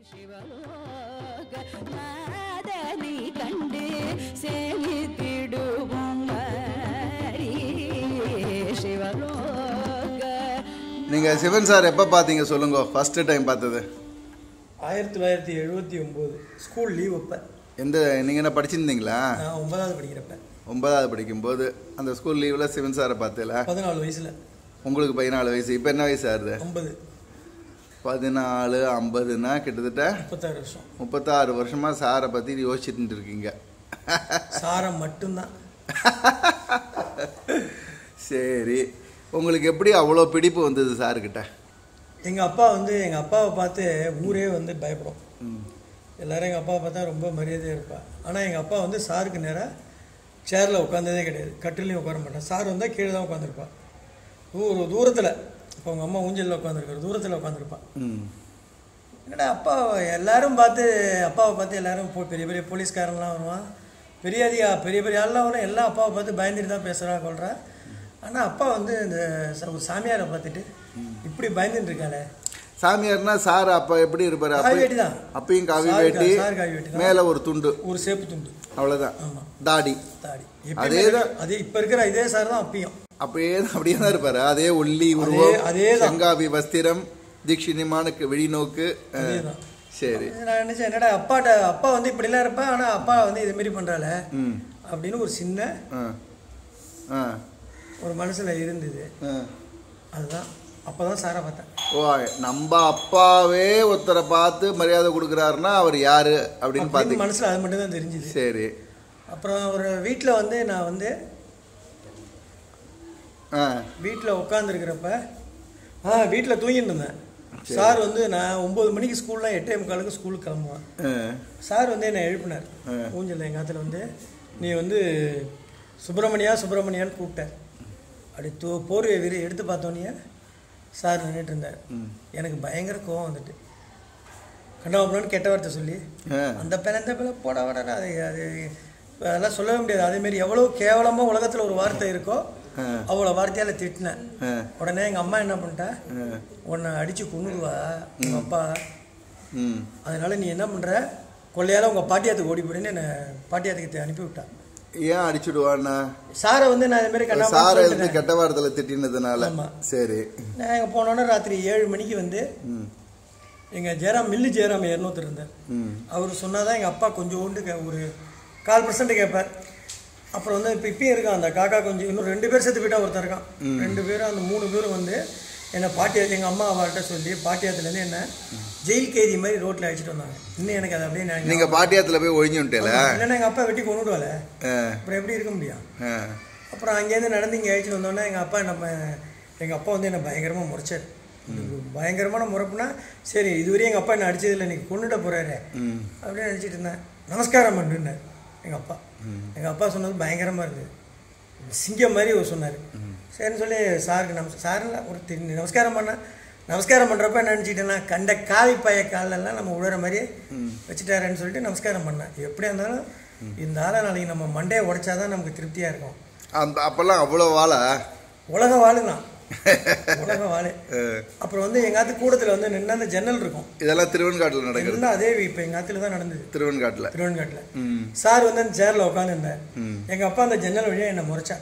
சிவலோக நாதனை கண்டு சேவித்திடுவோம் வாரி. சிவலோக நீங்கள் சிவன் சார் எப்போ பார்த்தீங்க சொல்லுங்க ஃபஸ்ட்டு டைம் பார்த்தது ஆயிரத்தி தொள்ளாயிரத்தி எழுபத்தி ஒம்பது ஸ்கூல் லீவ் அப்போ எந்த நீங்கள் என்ன படிச்சிருந்தீங்களா நான் ஒன்பதாவது படிக்கிறப்ப ஒன்பதாவது படிக்கும்போது அந்த ஸ்கூல் லீவில் சிவன் சாரை பார்த்தல பதினாலு வயசில் உங்களுக்கு பதினாலு வயசு இப்போ என்ன வயசு ஆகுது ஐம்பது பதினாலு ஐம்பதுன்னா கிட்டத்தட்ட முப்பத்தாறு வருஷம் முப்பத்தாறு வருஷமாக சாரை பற்றி யோசிச்சுட்டு இருக்கீங்க சாரம் மட்டும்தான் சரி உங்களுக்கு எப்படி அவ்வளோ பிடிப்பு வந்தது சாருக்கிட்ட எங்கள் அப்பா வந்து எங்கள் அப்பாவை பார்த்து ஊரே வந்து பயப்படும் ம் எல்லாரும் எங்கள் அப்பாவை பார்த்தா ரொம்ப மரியாதையாக இருப்பா ஆனால் எங்கள் அப்பா வந்து சாருக்கு நேராக சேரில் உட்காந்ததே கிடையாது கட்டிலையும் உட்கார மாட்டேன் சார் வந்தால் கீழே தான் உட்காந்துருப்பா ஒரு தூரத்தில் இப்போ உங்கள் அம்மா ஊஞ்சலில் உட்காந்துருக்காரு தூரத்தில் உட்காந்துருப்பா ம் என்னடா அப்பா எல்லாரும் பார்த்து அப்பாவை பார்த்து எல்லாரும் போ பெரிய பெரிய போலீஸ்காரன்லாம் வருவான் பெரிய அதிகா பெரிய பெரிய ஆள்லாம் வரும் எல்லாம் அப்பாவை பார்த்து பயந்துட்டு தான் பேசுகிறா கொள்றா ஆனால் அப்பா வந்து இந்த ச- ஒரு சாமியாரை பார்த்துட்டு இப்படி பயந்துட்டு இருக்காளே சாமியார்னா சார் அப்போ எப்படி இருப்பார் காவி வேட்டி அப்பயும் தான். அப்பயும் காவி சாரு வேட்டி சாரு காவி வேட்டி தான். மேலே ஒரு துண்டு ஒரு சேப்பு துண்டு அவ்வளோதான் ஆமா. தாடி தாடி அதே எப்பயுமே தான். அதே இப்போ இருக்கிற இதே சார் தான் அப்பயும் அப்படியே அப்படியே தான் இருப்பாரு அதே ஒல்லி உருவம் அதே தான். செங்காவி வஸ்திரம் தீட்சிணியமான வெளிநோக்கு அஹ், அதே தான். சரி நான் நினச்சேன் என்னடா அப்பாட்ட அப்பா வந்து இப்படிலாம் இருப்பேன் ஆனால் அப்பா வந்து இது மாதிரி பண்ணுறாளே ம் அப்படின்னு ஒரு சின்ன ஆ ஆ ஒரு மனசில் இருந்தது ஆ. அதுதான் அப்போ தான் சாரை பார்த்தேன் ஓ நம்ம அப்பாவே ஒருத்தரை பார்த்து மரியாதை கொடுக்குறாருன்னா அவர் யாரு அப்படின்னு அப்படின்னு பார்த்தீங்க மனசில் அது மட்டும் தான் தெரிஞ்சுது சரி அப்புறம் ஒரு வீட்டில் வந்து நான் வந்து ஆ வீட்டில் உட்காந்துருக்கிறப்ப ஆ வீட்டில் தூங்கிட்டு இருந்தேன் சார் வந்து நான் ஒம்பது மணிக்கு ஸ்கூல்லாம் எட்டே முக்காலுக்கு ஸ்கூலுக்கு கிளம்புவேன் ஆ. சார் வந்து என்னை எழுப்பினார் ஊஞ்சல் எங்கள் ஆத்துல வந்து நீ வந்து சுப்பிரமணியா சுப்பிரமணியான்னு கூப்பிட்டார் அப்படி தூ போர்வை விரி எடுத்து பார்த்தோன்னே சார் நின்றுட்டு இருந்தார் எனக்கு பயங்கர கோவம் வந்துட்டு கண்டவப்பலன்னு கெட்ட வார்த்தை சொல்லி ஆ. அந்த பேன இந்த பேன போட வர அது அது அதெல்லாம் சொல்லவே முடியாது அதேமாரி எவ்வளோ கேவலமாக உலகத்தில் ஒரு வார்த்தை இருக்கோ அவ்வளோ வார்த்தையால் திட்டினேன் ஆ. உடனே எங்கள் அம்மா என்ன பண்ணிட்டா உன்னை அடித்து கொண்டுடுவா உங்கள் அப்பா ம் அதனால நீ என்ன பண்ணுற கொள்ளையால் உங்கள் பாட்டியாத்துக்கு ஓடி போடுன்னு என்னை பாட்டியாத்துக்கு அனுப்பி விட்டா ஏன் அடிச்சுடுவான்னா சாரை வந்து நான் இதுமாரி சாரை கண்ணா இருந்து கெட்ட வார்த்தையில் திட்டினதுனால ஆமா. சரி நான் எங்கே போனோன்னே ராத்திரி ஏழு மணிக்கு வந்து ம் எங்கள் ஜெயராம் மில்லு ஜெயராம் இரநூத்தர் இருந்தார் ம் அவர் சொன்னாதான் எங்கள் அப்பா கொஞ்சோண்டு கே- ஒரு கால் பர்சன்ட் கேட்பார் அப்புறம் வந்து இப்போ இப்பயும் இருக்கான் அந்த காக்கா கொஞ்சம் இன்னும் ரெண்டு பேர் செத்து போயிட்டா ஒருத்தர் இருக்கான் ரெண்டு பேரும் அந்த மூணு பேரும் வந்து என்னை பாட்டியாத்து எங்கள் அம்மா அவர்கிட்ட சொல்லி பாட்டியாத்துலேருந்து என்ன ஜெயில் கைதி மாதிரி ரோட்டில் அழைச்சிட்டு வந்தாங்க இன்னும் எனக்கு அது அப்படியே ஞாபகம். நீங்க பாட்டியாத்துல போய் ஒழிஞ்சுட்டேல இல்லைன்னா எங்கள் அப்பா வெட்டி கொண்டுடுவாள் அப்புறம் எப்படி இருக்க முடியும் அப்புறம் அங்கேருந்து நடந்து இங்கே அழைச்சிட்டு வந்தோடனே எங்கள் அப்பா நம்ம எங்கள் அப்பா வந்து என்னை பயங்கரமாக முறைச்சார் பயங்கரமான முறைப்புனா சரி இதுவரையும் எங்கள் அப்பா என்ன அடிச்சதில்லை நீ கொண்டுட்ட போகிறாரு அப்படின்னு நினச்சிட்டு இருந்தேன் நமஸ்காரம் பண்ணுன்னார் எங்கள் அப்பா எங்கள் அப்பா சொன்னது பயங்கரமாக இருந்தது சிங்கம் மாதிரி அவர் சொன்னார் சரின்னு சொல்லி சாருக்கு நமஸ் சாரில் ஒரு தி- நமஸ்காரம் பண்ணேன் நமஸ்காரம் பண்ணுறப்ப என்ன நினச்சிட்டேன்னா கண்ட காவி பைய காலெல்லாம் நம்ம உழற மாதிரியே வச்சுட்டாருன்னு சொல்லிட்டு நமஸ்காரம் பண்ணேன் எப்படியா இருந்தாலும் இந்த ஆளை நாளைக்கு நம்ம மண்டையை உடைச்சாதான் நமக்கு திருப்தியாக இருக்கும் அந்த அப்பெல்லாம் அவ்வளோ வாழை உலக வாழுதான் உலக வாழு அப்புறம் வந்து எங்கள் ஆத்து கூடத்தில் வந்து நின்று அந்த ஜன்னல் இருக்கும் இதெல்லாம் திருவெண்காட்டில் நடக்கிறது எல்லாம் அதே இப்போ எங்கள் ஆத்துல தான் நடந்தது திருவெண்காட்டில் திருவன்காட்டில் ம் சார் வந்து அந்த சேரில் உட்காந்துருந்தார் ம். எங்கள் அப்பா அந்த ஜன்னல் வழியாக என்னை முறைச்சா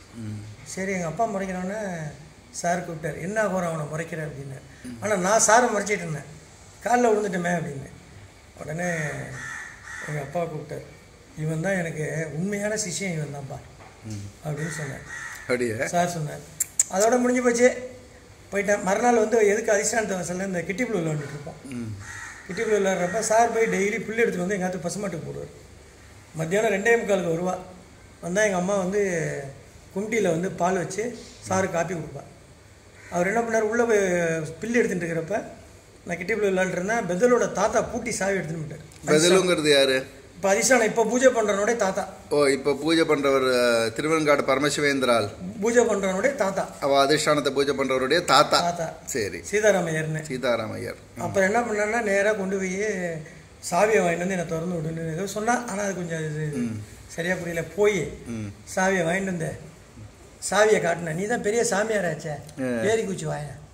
சரி எங்கள் அப்பா முறைக்கிறோன்னே சார் கூப்பிட்டார் என்ன ஆகும் அவனை முறைக்கிற அப்படின்னு ஆனால் நான் சாரை முறைச்சிட்டு இருந்தேன் காலில் விழுந்துட்டோமே அப்படின்னு உடனே எங்கள் அப்பா கூப்பிட்டார் இவன் தான் எனக்கு உண்மையான சிஷ்யன் இவன் தான்ப்பா அப்படின்னு சொன்னார் அப்படியே சார் சொன்னார் அதோட முடிஞ்சு போச்சு போயிட்டேன் மறுநாள் வந்து எதுக்கு அதிஷ்டானத்தை வசலில் இந்த கிட்டி புல் விளாண்டுட்டு இருப்போம் கிட்டி புல் விளாட்றப்ப சார் போய் டெய்லி புல் எடுத்துட்டு வந்து எங்கள் பசுமாட்டுக்கு போடுவார் மத்தியானம் ரெண்டே முக்காலுக்கு வருவா வந்தால் எங்கள் அம்மா வந்து கும்டியில் வந்து பால் வச்சு சாரு காப்பி கொடுப்பா அவர் என்ன பண்ணார் உள்ளே போய் பில்லு எடுத்துட்டு இருக்கிறப்ப நான் கிட்டி புல் விளாண்டுட்டு இருந்தேன் பெதலோட தாத்தா பூட்டி சாவி எடுத்துன்னு போயிட்டார் பதிலுங்கிறது யாரு இப்போ அதிஷ்டானம் இப்போ பூஜை பண்ணுறவனுடைய தாத்தா ஓ இப்போ பூஜை பண்றவர் அஹ், திருவெண்காடு பரமசிவேந்திரால் பூஜை பண்ணுறவனுடைய தாத்தா அவ அதிஷ்டானத்தை பூஜை பண்றவருடைய தாத்தா தாத்தா சரி சீதாராமையர்னு சீதாராமையர் அப்புறம் என்ன பண்ணேன்னா நேராக கொண்டு போய் சாவியை வாங்கிட்டு வந்து என்னை திறந்து விடுன்னு ஏதோ சொன்னா ஆனால் அது கொஞ்சம் இது சரியாக புரியல போய் சாவியை வாங்கிட்டு வந்தேன் சாவியை காட்டினேன் நீ தான் பெரிய சாமியாராச்சே ஏறி குச்சி வாய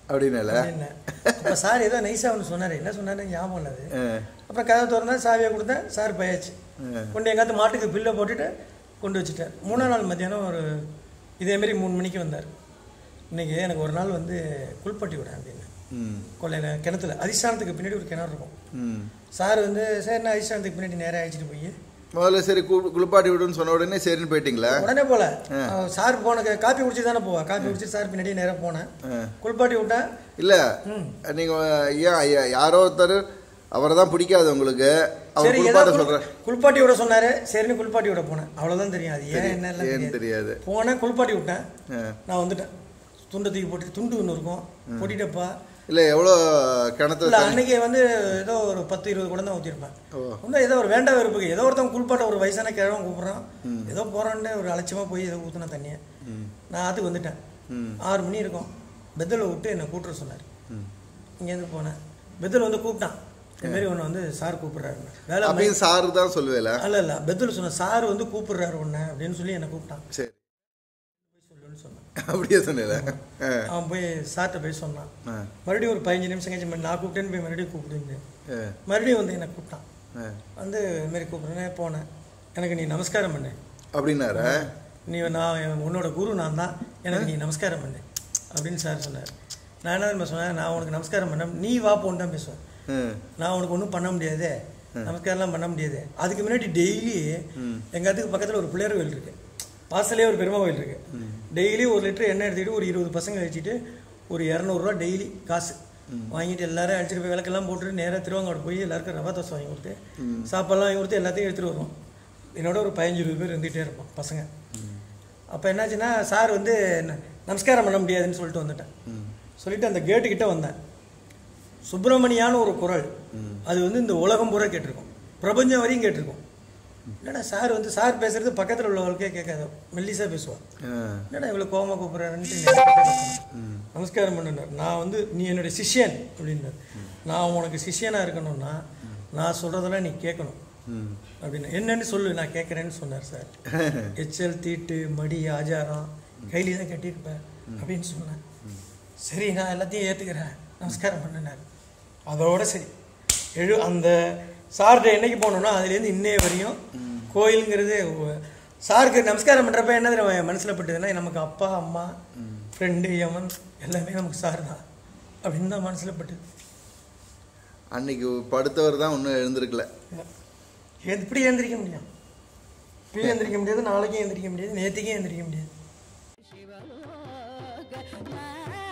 அப்படின்னால அப்படின்னு அப்போ சார் ஏதோ நைஸாக ஒன்று சொன்னார் என்ன சொன்னாரு ஞாபகம் இல்லை அது ஆ. அப்புறம் கதை திறந்தா சாவியை கொடுத்தேன் சார் பயாச்சு ஆ. கொண்டு எங்காத்து மாட்டுக்கு பில்லை போட்டுட்டு கொண்டு வச்சுட்டார் மூணாம் நாள் மத்தியானம் ஒரு இதேமாரி மூணு மணிக்கு வந்தார் இன்னைக்கு எனக்கு ஒரு நாள் வந்து குளிப்பாட்டி விட அப்படின்னு ம் கொள்ளையில் கிணத்துல அதிஷ்டானத்துக்கு பின்னாடி ஒரு கிணறு இருக்கும் ம் சார் வந்து சரிண்ணா அதிஷ்டானத்துக்கு பின்னாடி நேராக அழைச்சிட்டு போய் முதல்ல சரி கு- குளிப்பாட்டி விடுன்னு சொன்ன உடனே சரின்னு போயிட்டீங்களா உடனே போல அவன் சார் போன காப்பி குடிச்சு தானே போவா காப்பி குடிச்சு சார் பின்னாடி நேராக போனேன் ஆ. குளிப்பாட்டி விட்டேன் இல்ல ம். நீங்க ஏன் ஐயா, யாரோ ஒருத்தர் அவரை தான் பிடிக்காது உங்களுக்கு அவர் சரி ஏதோ குளிப்பாட்ட குளி- சொல்ற குளிப்பாட்டி விட சொன்னாரு சரின்னு குளிப்பாட்டி விட போனேன் அவ்வளவுதான் தெரியும் அது ஏன் என்ன எல்லாம் ஏன்னு தெரியாது. தெரியாது போனேன் குளிப்பாட்டி விட்டேன் ஆ. நான் வந்துட்டேன் துண்டை தூக்கி போட்டு துண்டு ஒன்று இருக்கும் பொட்டிட்டப்பா இல்ல எவ்வளோ கிணத்துல இல்லை தண்ணி அன்னைக்கு வந்து ஏதோ ஒரு பத்து இருபது கூட தான் ஊற்றிருப்பேன் ஓ இன்னும் ஏதோ ஒரு வேண்ட வெறுப்புக்கு ஏதோ ஒருத்தன் குளிப்பாட்ட ஒரு வயசான கிழவன் கூப்பிட்றான் ஏதோ போகிறான்னு ஒரு அலட்சியமாக போய் ஏதோ ஊற்றின தண்ணியை ம் நான் அதுக்கு வந்துட்டேன் ம் ஆறு மணி இருக்கும் பெத்தில் விட்டு என்னை கூட்டுற சொன்னார் ம் இங்கேருந்து போனேன் பெத்தில் வந்து கூப்பிட்டான் இந்த மாதிரி உன்னை வந்து சார் கூப்பிட்றாரு வேலை அப்பயும் சாரு தான் சொல்லுவேல அல்ல இல்ல பெத்தில் சொன்ன சார் வந்து கூப்பிடுறாரு உன்னை அப்படின்னு சொல்லி என்னை கூப்பிட்டான் சரி சொல்லுன்னு சொன்னான் அப்படியே சொன்னேல அவன் போய் சார்கிட்ட போய் சொன்னான் ஆ மறுபடியும் ஒரு பதினஞ்சு நிமிஷம் கழிச்சு மறுபடியும் நான் கூப்பிட்டேன்னு போய் மறுபடியும் கூப்பிடுங்க ஆ மறுபடியும் வந்து என்னை கூப்பிட்டான் ஆ. வந்து இது மாதிரி கூப்பிடுறேன் போனேன் எனக்கு நீ நமஸ்காரம் பண்ணு அப்படின்னாரா நீ நான் உன்னோட குரு நான் தான் எனக்கு நீ நமஸ்காரம் பண்ணு அப்படின்னு சார் சொன்னார் நான் என்ன தெரியுமா சொன்னேன் நான் உனக்கு நமஸ்காரம் பண்ண நீ வா போன்னு தான் பேசுவேன் ம் நான் உனக்கு ஒன்றும் பண்ண முடியாது நமஸ்காரம்லாம் பண்ண முடியாது அதுக்கு முன்னாடி டெய்லி எங்கள் அதுக்கு பக்கத்தில் ஒரு பிள்ளையார் கோயில் இருக்கு வாசலே ஒரு பெருமா கோயில் இருக்கு டெய்லி ஒரு லிட்டர் எண்ணெய் எடுத்துக்கிட்டு ஒரு இருபது பசங்க வச்சுட்டு ஒரு இரநூறுவா டெய்லி காசு வாங்கிட்டு எல்லாரும் அழைச்சிட்டு போய் விளக்கெல்லாம் போட்டுட்டு நேராக திருவாங்கோடு போய் எல்லாருக்கும் ரவா தோசை வாங்கி கொடுத்து சாப்பாடுலாம் வாங்கி கொடுத்து எல்லாத்தையும் எடுத்துகிட்டு வருவோம் என்னோட ஒரு பதினஞ்சு இருபது பேர் இருந்துகிட்டே இருப்போம் பசங்க அப்போ என்னாச்சுன்னா சார் வந்து ந- நமஸ்காரம் பண்ண முடியாதுன்னு சொல்லிட்டு வந்துட்டேன் சொல்லிட்டு அந்த கேட்டு கிட்ட வந்தேன் சுப்பிரமணியான ஒரு குரல் அது வந்து இந்த உலகம் பூரா கேட்டிருக்கும் பிரபஞ்சம் வரையும் கேட்டிருக்கும் என்னடா சார் வந்து சார் பேசுறது பக்கத்தில் உள்ளவங்களுக்கே கேட்காது மெல்லிசா பேசுவார் ஆ என்னடா இவ்வளோ கோமா கூப்பிட்றாருன்ட்டு நமஸ்காரம் பண்ணுனார் நான் வந்து நீ என்னுடைய சிஷ்யன் அப்படின்னார் நான் உனக்கு சிஷ்யனாக இருக்கணும்னா நான் சொல்கிறதெல்லாம் நீ கேட்கணும் ம் அப்படின்னு என்னன்னு சொல்லு நான் கேட்குறேன்னு சொன்னார் சார் எச்சல் தீட்டு மடி ஆஜாரம் கைலி தான் கட்டியிருப்பேன் அப்படின்னு சொன்னேன் சரி நான் எல்லாத்தையும் ஏற்றுக்கிறேன் நமஸ்காரம் பண்ணினார் அதோட சரி எழு அந்த சார்கிட்ட என்னைக்கு போனோம்னா அதுலேருந்து இன்னைய வரையும் கோயிலுங்கிறது ஒ- சாருக்கு நமஸ்காரம் பண்ணுறப்ப என்ன தெரியுமா என் மனசில் பட்டுதுன்னா நமக்கு அப்பா அம்மா ஃப்ரெண்டு யமன் எல்லாமே நமக்கு சார் தான் அப்படின்னு தான் மனசில் பட்டுது அன்னைக்கு படுத்தவர் தான் இன்னும் எழுந்திருக்கல எப்படி எழுந்திரிக்க முடியும் இப்பயும் எழுந்திரிக்க முடியாது நாளைக்கும் எழுந்திரிக்க முடியாது நேற்றுக்கும் எழுந்திரிக்க முடியாது ಶಿವಲೋಕ